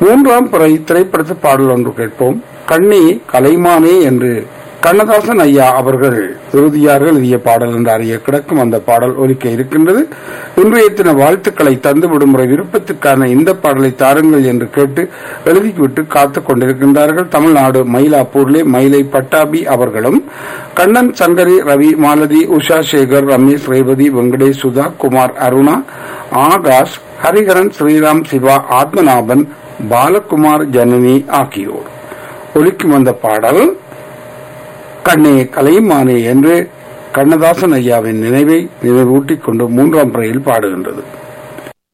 மூன்றாம் பிறை திரைப்படத்து பாடல் ஒன்று கேட்போம் கண்ணி கலைமானே என்று கண்ணதாசன் ஐயா அவர்கள் இறுதியாக எழுதிய பாடல் என்று அறிய கிடக்கும் அந்த பாடல் ஒலிக்க இருக்கின்றது இன்றைய தின வாழ்த்துக்களை தந்து விடுமுறை விருப்பத்துக்கான இந்த பாடலை தாருங்கள் என்று கேட்டு எழுதிவிட்டு காத்துக் கொண்டிருக்கின்றார்கள் தமிழ்நாடு மயிலாப்பூர்லே மயிலை பட்டாபி அவர்களும் கண்ணன் சங்கரி ரவி மாலதி உஷா சேகர் ரமேஷ் ரேவதி வெங்கடேஷ் சுதா குமார் அருணா ஆகாஷ் ஹரிஹரன் ஸ்ரீராம் சிவா ஆத்மநாபன் பாலகுமார் ஜனனி ஆகியோர் ஒலிக்கும் வந்த பாடல் கண்ணே கலைமானே என்று கண்ணதாசன் ஐயாவின் நினைவை நினைவூட்டிக் கொண்டு மூன்றாம் பிறையில் பாடுகின்றது